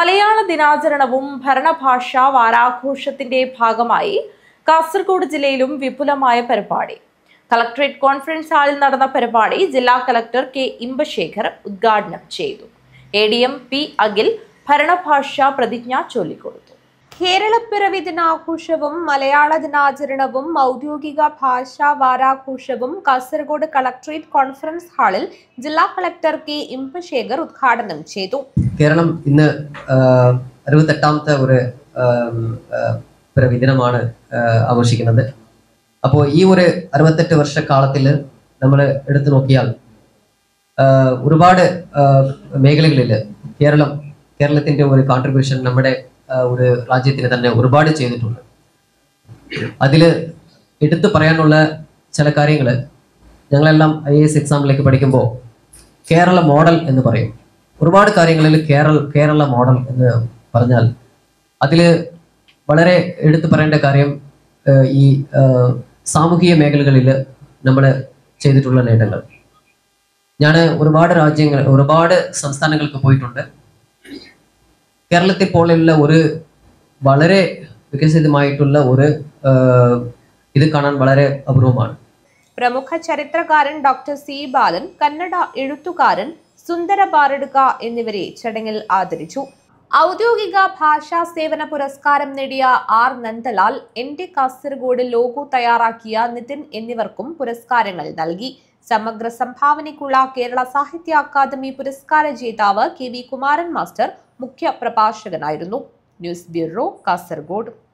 മലയാള ദിനാചരണവും ഭരണഭാഷാ വാരാഘോഷത്തിന്റെ ഭാഗമായി കാസർഗോഡ് ജില്ലയിലും വിപുലമായ പരിപാടി കളക്ടറേറ്റ് കോൺഫറൻസ് ഹാളിൽ നടന്ന പരിപാടി ജില്ലാ കളക്ടർ കെ ഇമ്പശേഖർ ഉദ്ഘാടനം ചെയ്തു A D M P Akhil ഭരണഭാഷാ പ്രതിജ്ഞ ചൊല്ലിക്കൊടുത്തു കേരളപ്പിറവി ദിനാഘോഷവും മലയാള ദിനാചരണവും ഔദ്യോഗിക ഭാഷാ വാരാഘോഷവും കാസർഗോഡ് കളക്ടറേറ്റ് കോൺഫറൻസ് ഹാളിൽ ജില്ലാ കളക്ടർ കെ ഇമ്പശേഖർ ഉദ്ഘാടനം ചെയ്തു കേരളം ഇന്ന് അറുപത്തെട്ടാമത്തെ ഒരു ആം, ആ, പിറവി ദിനമാണ് ആ, ആഘോഷിക്കുന്നത് അപ്പോൾ ഈ ഒരു അറുപത്തെട്ട് വർഷക്കാലത്തിൽ നമ്മൾ എടുത്തു നോക്കിയാൽ ആ, ഒരുപാട് മേഖലകളിൽ കേരളം കേരളത്തിന്റെ ഒരു കോൺട്രിബ്യൂഷൻ നമ്മുടെ ആ, ഒരു രാജ്യത്തിന് തന്നെ ഒരുപാട് ചെയ്തിട്ടുണ്ട് അതിൽ എടുത്തു പറയാനുള്ള ചില കാര്യങ്ങൾ ഞങ്ങളെല്ലാം ഐ എസ് എക്സാമിലേക്ക് പഠിക്കുമ്പോൾ കേരള മോഡൽ എന്ന് പറയും ഒരുപാട് കാര്യങ്ങളിൽ കേരള കേരള മോഡൽ എന്ന് പറഞ്ഞാൽ അതിൽ വളരെ എടുത്തു പറയേണ്ട കാര്യം ഏഹ്, ഈ ഏഹ്, സാമൂഹിക മേഖലകളിൽ നമ്മൾ ചെയ്തിട്ടുള്ള നേട്ടങ്ങൾ ഞാൻ ഒരുപാട് രാജ്യങ്ങൾ ഒരുപാട് സംസ്ഥാനങ്ങൾക്ക് പോയിട്ടുണ്ട് കേരളത്തെ പോലെയുള്ള ഒരു വളരെ വികസിതമായിട്ടുള്ള ഒരു ഏഹ്, ഇത് കാണാൻ വളരെ അപൂർവമാണ് പ്രമുഖ ചരിത്രകാരൻ ഡോക്ടർ സി ബാലൻ കന്നഡ എഴുത്തുകാരൻ സുന്ദര ബാരടുക എന്നിവരെ ചടങ്ങിൽ ആദരിച്ചു ഔദ്യോഗിക ഭാഷാ സേവന പുരസ്കാരം നേടിയ ആർ നന്ദലാൽ എന്റെ കാസർഗോഡ് ലോഗോ തയ്യാറാക്കിയ നിതിൻ എന്നിവർക്കും പുരസ്കാരങ്ങൾ നൽകി സമഗ്ര സംഭാവനയ്ക്കുള്ള കേരള സാഹിത്യ അക്കാദമി പുരസ്കാര ജേതാവ് കെ വി കുമാരൻ മാസ്റ്റർ മുഖ്യ പ്രഭാഷകനായിരുന്നു ന്യൂസ് ബ്യൂറോ കാസർഗോഡ്